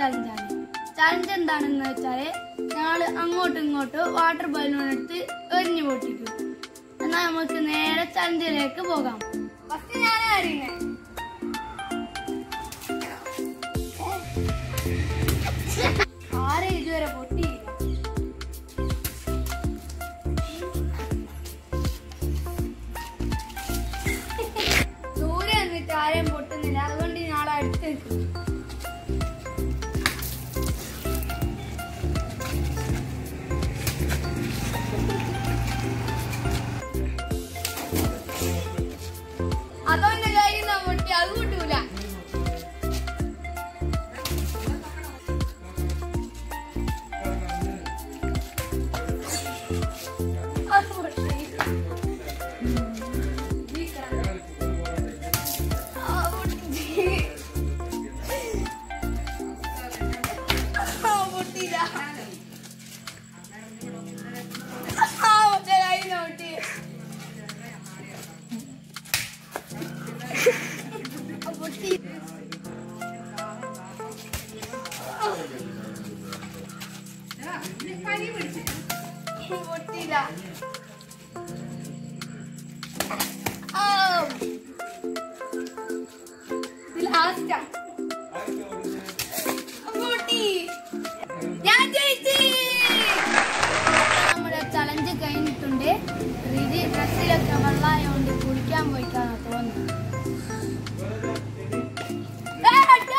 ചലഞ്ചാണ് challenge എന്താണെന്ന് വെച്ചാല് ഞങ്ങള് അങ്ങോട്ടും ഇങ്ങോട്ടും വാട്ടർ ബലൂൺ എടുത്ത് എറിഞ്ഞു പൊട്ടിക്കും എന്നാൽ നമുക്ക് നേരെ ചലഞ്ചിലേക്ക് പോകാം ഫസ്റ്റ് ഞാൻ അറിയുന്നത് ആരെ ഇതുവരെ പൊട്ടിയില്ല ദൂരെ നിന്നിട്ട് ആരെയും പൊട്ടുന്നില്ല അതുകൊണ്ട് ഞാൻ അടുത്ത് നിൽക്കും അതുകൊണ്ട് കയ്യിൽ നിന്ന് പൊട്ടി അത് കൂട്ടൂല അത് പൊട്ടി ആ പൊട്ടി ആ പൊട്ടിയില്ല ആ ഒറ്റ കയ്യിൽ നിന്ന് പൊട്ടി ആ പൊട്ടി പൊട്ടിയില്ല ആ ലാസ്റ്റാ പൊട്ടി ഞാൻ ജയിച്ചു നമ്മുടെ ചലഞ്ച് കഴിഞ്ഞിട്ടുണ്ട് റിജി ഡ്രസ്സിലൊക്കെ വെള്ളമായോണ്ട് കുളിക്കാൻ പോയിട്ടാണ് തോന്നുന്നത് ഏ, അച്ഛാ.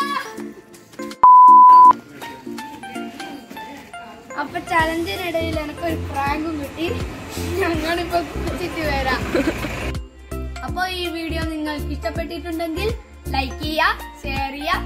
അപ്പൊ ചലഞ്ചിനിടയിൽ എനിക്കൊരു പ്രാങ്കും കിട്ടി ഞങ്ങളിപ്പോ കുളിച്ചിട്ട് വരാം അപ്പൊ ഈ വീഡിയോ നിങ്ങൾക്ക് ഇഷ്ടപ്പെട്ടിട്ടുണ്ടെങ്കിൽ ലൈക്ക് ചെയ്യുക ഷെയർ ചെയ്യുക